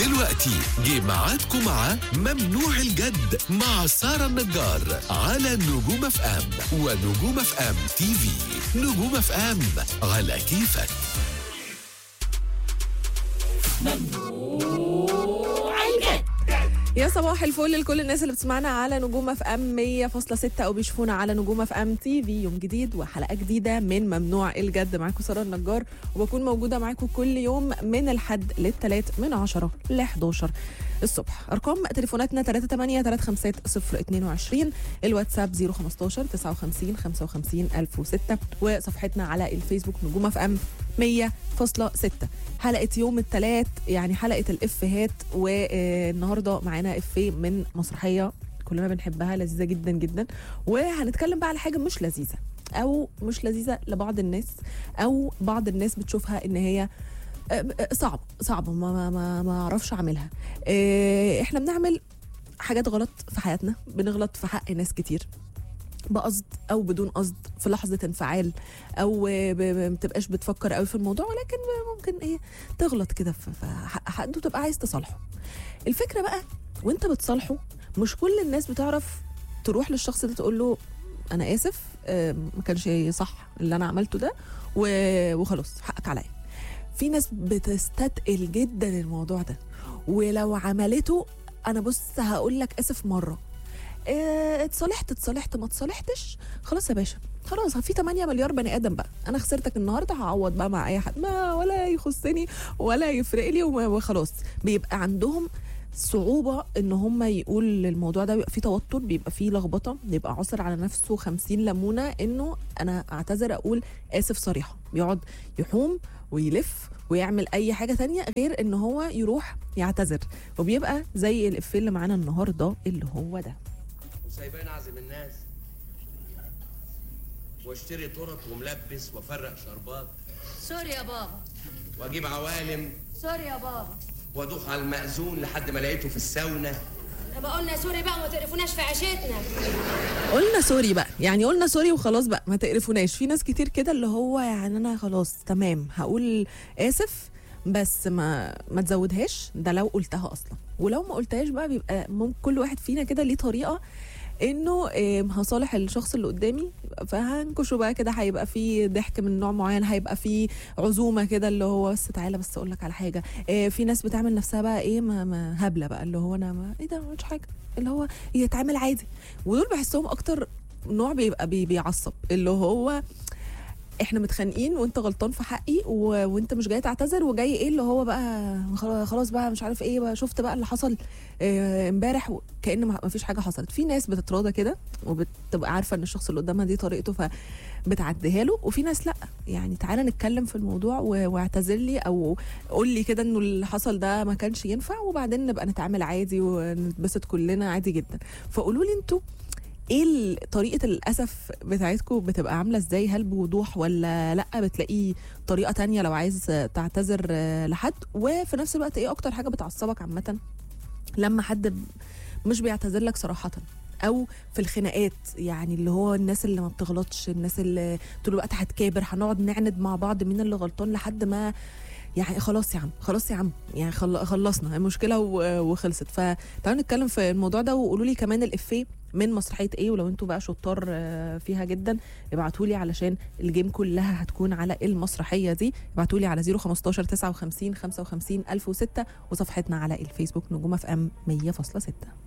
دلوقتي جه ميعادكم مع ممنوع الجد مع سارة النجار على نجوم اف ام ونجوم اف ام تي في نجوم اف ام على كيفك يا صباح الفل لكل الناس اللي بتسمعنا على نجوم اف ام 100.6 او بيشوفونا على نجوم اف ام تي في يوم جديد وحلقه جديده من ممنوع الجد معاكم ساره النجار وبكون موجوده معاكم كل يوم من الحد للثلاث من 10 ل 11 الصبح ارقام تليفوناتنا 38 350 022 الواتساب 015 59 55 1006 وصفحتنا على الفيسبوك نجوم اف ام 100.6 حلقه يوم الثلاث يعني حلقه الافيهات والنهارده معانا افيه من مسرحيه كلنا بنحبها لذيذه جدا جدا وهنتكلم بقى على حاجه مش لذيذه او مش لذيذه لبعض الناس او بعض الناس بتشوفها ان هي صعب صعب ما ما ما, ما اعرفش اعملها إيه، احنا بنعمل حاجات غلط في حياتنا بنغلط في حق ناس كتير بقصد او بدون قصد في لحظه انفعال او ب- ب- ما بتبقاش بتفكر قوي في الموضوع ولكن ممكن ايه تغلط كده في في حق حد وتبقى عايز تصالحه الفكره بقى وانت بتصالحه مش كل الناس بتعرف تروح للشخص ده تقول له انا اسف آه، ما كانش صح اللي انا عملته ده و- وخلاص حقك عليا في ناس بتستثقل جدا الموضوع ده ولو عملته انا بص هقول لك اسف مره اه، اتصالحت اتصالحت ما اتصالحتش خلاص يا باشا خلاص في 8 مليار بني ادم بقى انا خسرتك النهارده هعوض بقى مع اي حد ما ولا يخصني ولا يفرق لي وما- وخلاص بيبقى عندهم صعوبة ان هم يقول الموضوع ده بيبقى فيه توتر بيبقى فيه لخبطة بيبقى عاصر على نفسه 50 ليمونة انه انا اعتذر اقول اسف صريحة بيقعد يحوم ويلف ويعمل اي حاجة تانية غير ان هو يروح يعتذر وبيبقى زي الافيه اللي معانا النهاردة اللي هو ده وسايباني اعزم الناس واشتري طرط وملبس وافرق شربات سوري يا بابا واجيب عوالم سوري يا بابا وادوخ على المأذون لحد ما لقيته في الساونا لما قلنا سوري بقى ما تقرفوناش في عيشتنا قلنا سوري بقى يعني قلنا سوري وخلاص بقى ما تقرفوناش في ناس كتير كده اللي هو يعني انا خلاص تمام هقول اسف بس ما ما تزودهاش ده لو قلتها اصلا ولو ما قلتهاش بقى بيبقى ممكن كل واحد فينا كده ليه طريقه انه إيه، هصالح الشخص اللي قدامي فهنكشه بقى كده هيبقى فيه ضحك من نوع معين هيبقى فيه عزومه كده اللي هو بس تعالى بس اقول لك على حاجه إيه في ناس بتعمل نفسها بقى ايه ما, ما هبله بقى اللي هو انا ما ايه ده ما عملتش حاجه اللي هو يتعامل عادي ودول بحسهم اكتر نوع بيبقى بي بيعصب اللي هو احنا متخانقين وانت غلطان في حقي و... وانت مش جاي تعتذر وجاي ايه اللي هو بقى خلاص- خلاص بقى مش عارف ايه بقى شفت بقى اللي حصل اه، امبارح و... كأن ما ما فيش حاجه حصلت في ناس بتتراضى كده وبتبقى عارفه ان الشخص اللي قدامها دي طريقته فبتعديها له وفي ناس لا يعني تعالى نتكلم في الموضوع و... واعتذر لي او قول لي كده انه اللي حصل ده ما كانش ينفع وبعدين نبقى نتعامل عادي ونتبسط كلنا عادي جدا فقولوا لي انتوا ايه ال- طريقه الاسف بتاعتكم بتبقى عامله ازاي هل بوضوح ولا لا بتلاقي طريقه تانية لو عايز تعتذر آه، لحد وفي نفس الوقت ايه اكتر حاجه بتعصبك عامه لما حد ب- مش بيعتذر لك صراحه او في الخناقات يعني اللي هو الناس اللي ما بتغلطش الناس اللي طول الوقت هتكابر هنقعد نعند مع بعض مين اللي غلطان لحد ما يعني خلاص يا عم خلاص يا عم يعني خل- خلصنا المشكله و- وخلصت فتعالوا نتكلم في الموضوع ده وقولوا لي كمان الافيه من مسرحيه ايه ولو انتوا بقى شطار آه، فيها جدا ابعتوا لي علشان الجيم كلها هتكون على المسرحيه دي ابعتوا لي على 015 59 55 1006 وصفحتنا على الفيسبوك نجوم اف ام 100.6